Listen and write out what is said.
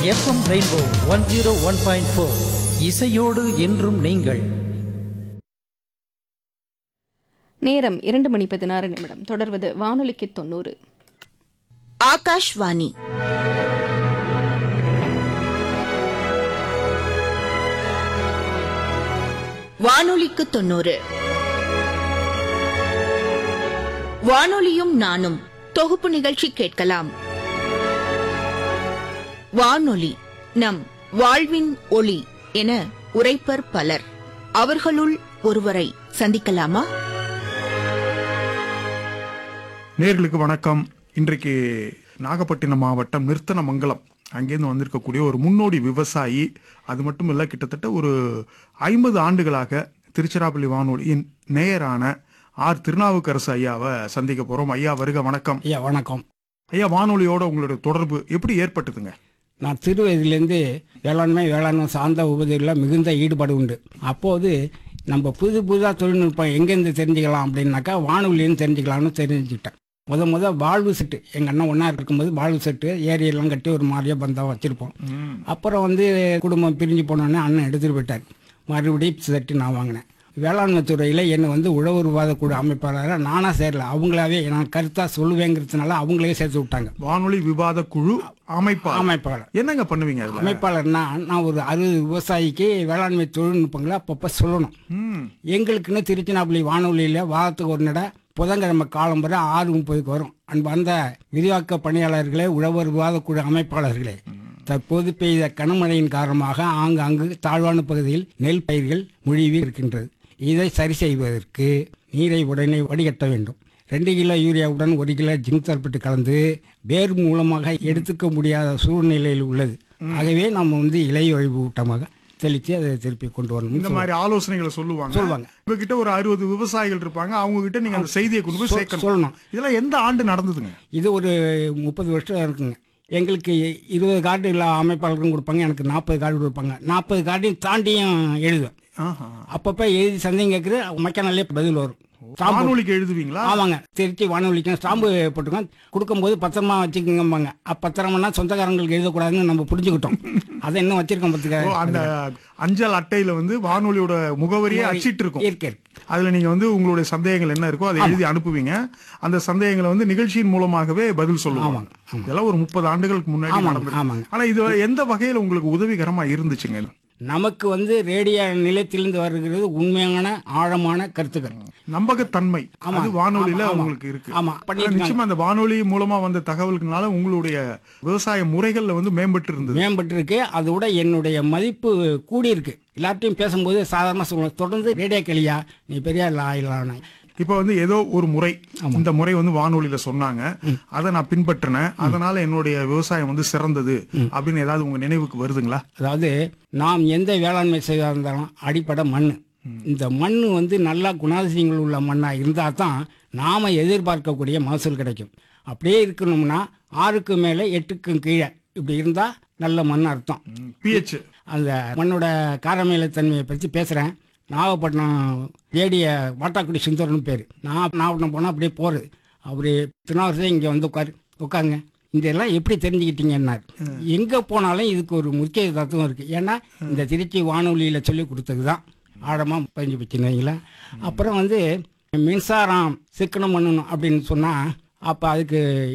FM rainbow one zero one point four இசையோடு என்றும் நீங்கள் நேரம் இரண்டு மணி பதினாறு நிமிடம் தொடர்வது வானொலிக்கு தொண்ணூறு ஆகாஷ்வாணி வானொலிக்கு தொண்ணூறு வானொலியும் நானும் தொகுப்பு நிகழ்ச்சி கேட்கலாம் வானொலி நம் வாழ்வின் ஒளி என உரைப்பர் பலர் அவர்களுள் ஒருவரை சந்திக்கலாமா நேர்களுக்கு வணக்கம் இன்றைக்கு நாகப்பட்டினம் மாவட்டம் நிர்த்தனமங்கலம் அங்கேருந்து வந்திருக்கக்கூடிய ஒரு முன்னோடி விவசாயி அது மட்டும் இல்ல கிட்டத்தட்ட ஒரு ஐம்பது ஆண்டுகளாக திருச்சிராப்பள்ளி வானொலியின் நேயரான ஆர் திருநாவுக்கரசு ஐயாவை சந்திக்க போறோம் ஐயா வருக வணக்கம் ஐயா வணக்கம் ஐயா வானொலியோட உங்களுடைய தொடர்பு எப்படி ஏற்பட்டதுங்க நான் சிறு வயதிலேருந்து வேளாண்மை வேளாண்மை சார்ந்த உபதிகளில் மிகுந்த ஈடுபாடு உண்டு அப்போது நம்ம புது புதுதாக தொழில்நுட்பம் எங்கேருந்து தெரிஞ்சுக்கலாம் அப்படின்னாக்கா வானொலின்னு தெரிஞ்சுக்கலாம்னு தெரிஞ்சுக்கிட்டேன் முத முத வாழ்வு செட்டு எங்கள் அண்ணன் ஒன்றா இருக்கும்போது வாழ்வு செட்டு ஏரியெல்லாம் கட்டி ஒரு மாதிரியாக பந்தா வச்சுருப்போம் அப்புறம் வந்து குடும்பம் பிரிஞ்சு போனோடனே அண்ணன் எடுத்துகிட்டு போயிட்டார் மறுபடியும் செட்டு நான் வாங்கினேன் வேளாண்மை துறையில் என்னை வந்து உழவர் விவாத குழு அமைப்பாளராக நானாக சேரல அவங்களாவே நான் கருத்தாக சொல்லுவேங்கிறதுனால அவங்களே சேர்த்து விட்டாங்க வானொலி விவாத குழு அமைப்பா அமைப்பாளர் என்னங்க பண்ணுவீங்க அதுல அமைப்பாளர்னா நான் ஒரு அறுபது விவசாயிக்கு வேளாண்மை தொழில்நுட்பங்களை அப்பப்போ சொல்லணும் ம், எங்களுக்குன்னு திருச்சினாப்பள்ளி வானொலியில் வாரத்துக்கு ஒரு நட புதன்கிழமை காலம் வரை ஆறு முப்பதுக்கு வரும் அன்பு அந்த விரிவாக்க பணியாளர்களே உழவர் விவாதக்குழு அமைப்பாளர்களே தற்போது பெய்த கனமழையின் காரணமாக ஆங்காங்கு தாழ்வான பகுதியில் நெல் பயிர்கள் முழுவி இருக்கின்றது இதை சரி செய்வதற்கு நீரை உடனே வடிகட்ட வேண்டும் ரெண்டு கிலோ யூரியாவுடன் ஒரு கிலோ ஜிங்க் சல்பேட் கலந்து வேர் மூலமாக எடுத்துக்க முடியாத சூழ்நிலையில் உள்ளது ஆகவே நம்ம வந்து இலை ஊட்டமாக தெளித்து அதை திருப்பி கொண்டு வரணும் இந்த மாதிரி ஆலோசனைகளை சொல்லுவாங்க சொல்லுவாங்க. உங்ககிட்ட ஒரு அறுபது விவசாயிகள் இருப்பாங்க அவங்க கிட்ட நீங்க அந்த செய்தியை கொண்டு போய் சொல்- சேர்க்கணும் சொல்லணும். இதெல்லாம் எந்த ஆண்டு நடந்ததுங்க இது ஒரு முப்பது வருஷம் இருக்குங்க எங்களுக்கு இருபது கார்டு எல்லா அமைப்பாளருக்கும் கொடுப்பாங்க எனக்கு நாற்பது கார்டு கொடுப்பாங்க நாற்பது கார்டையும் தாண்டியும் எழுதுவேன் ஆஹா. அப்பப்போ எழுதி சந்தேகம் கேட்குறது மக்கனாலே பதில் வரும் ஸ்டாம்பு வானொலிக்கு எழுதுவீங்களா ஆமாங்க திருச்சி வானொலிக்கு ஸ்டாம்பு போட்டுக்கோங்க கொடுக்கும்போது பத்திரமா வச்சுக்கோங்கம்பாங்க அப்ப பத்திரமானா சொந்தக்காரங்களுக்கு எழுதக்கூடாதுன்னு நம்ம புரிஞ்சுக்கிட்டோம் அதை இன்னும் வச்சிருக்கோம் ஓ, பார்த்துக்க அந்த அஞ்சல் அட்டையில வந்து வானொலியோட முகவரியே அச்சிட்டு இருக்கும் இருக்கு இருக்கு. அதுல நீங்க வந்து உங்களுடைய சந்தேகங்கள் என்ன இருக்கோ அதை எழுதி அனுப்புவீங்க அந்த சந்தேகங்களை வந்து நிகழ்ச்சியின் மூலமாகவே பதில் சொல்லுவாங்க ஆமாங்க, ஆமாங்க. இதெல்லாம் ஒரு முப்பது ஆண்டுகளுக்கு முன்னாடி ஆமாங்க, நடந்தது ஆமாங்க. ஆனா இது எந்த வகையில உங்களுக்கு உதவிகரமா இருந்துச்சுங்க நமக்கு வந்து ரேடியோ நிலையத்திலிருந்து வருகிறது உண்மையான ஆழமான கருத்துக்கள் நம்பகத்தன்மை ஆமா, அது வானொலியில ஆமா, ஆமா. உங்களுக்கு இருக்கு ஆமா, ஆனா பண்ணிருக்காங்க. நிச்சயமா அந்த வானொலி மூலமா வந்த தகவல்களால உங்களுடைய விவசாய முறைகள்ல வந்து மேம்பட்டு இருந்தது மேம்பட்டு இருக்கு அதோட என்னுடைய மதிப்பு கூடி இருக்கு எல்லார்ட்டையும் பேசும்போது சாதாரண சொல்லுவேன் தொடர்ந்து ரேடியோ கிளியா நீ பெரிய ஆயிலான இப்ப வந்து ஏதோ ஒரு முறை இந்த முறை வந்து வானொலியில சொன்னாங்க அதை நான் பின்பற்றினேன் அதனால என்னுடைய விவசாயம் வந்து சிறந்தது அப்படின்னு ஏதாவது உங்க நினைவுக்கு வருதுங்களா அதாவது நாம் எந்த வேளாண்மை செய்தா இருந்தாலும் அடிப்படை மண் இந்த மண் வந்து நல்லா குணாதிசயங்கள் உள்ள மண்ணாக இருந்தால் தான் நாம் எதிர்பார்க்கக்கூடிய மகசூல் கிடைக்கும் அப்படியே இருக்கணும்னா ஆறுக்கு மேலே எட்டுக்கும் கீழே இப்படி இருந்தால் நல்ல மண் அர்த்தம் பிஹெச் அந்த மண்ணோட காரமேலத்தன்மையை பற்றி பேசுகிறேன் நாகப்பட்டினம் ஏடிய வாட்டாக்குடி சுந்தரம்னு பேர் நான் நாகப்பட்டினம் போனால் அப்படியே போகிறது அவர் திருநாவரசே இங்கே வந்து உட்காரு உட்காருங்க இந்த எல்லாம் எப்படி தெரிஞ்சுக்கிட்டீங்கன்னார் எங்கே போனாலும் இதுக்கு ஒரு முக்கிய தத்துவம் இருக்குது ஏன்னா இந்த திருச்சி வானொலியில் சொல்லி கொடுத்தது தான் ஆழமாக பதிஞ்சு வச்சுருந்தீங்களா அப்புறம் வந்து மின்சாரம் சிக்கனம் பண்ணணும் அப்படின்னு சொன்னால் அப்போ அதுக்கு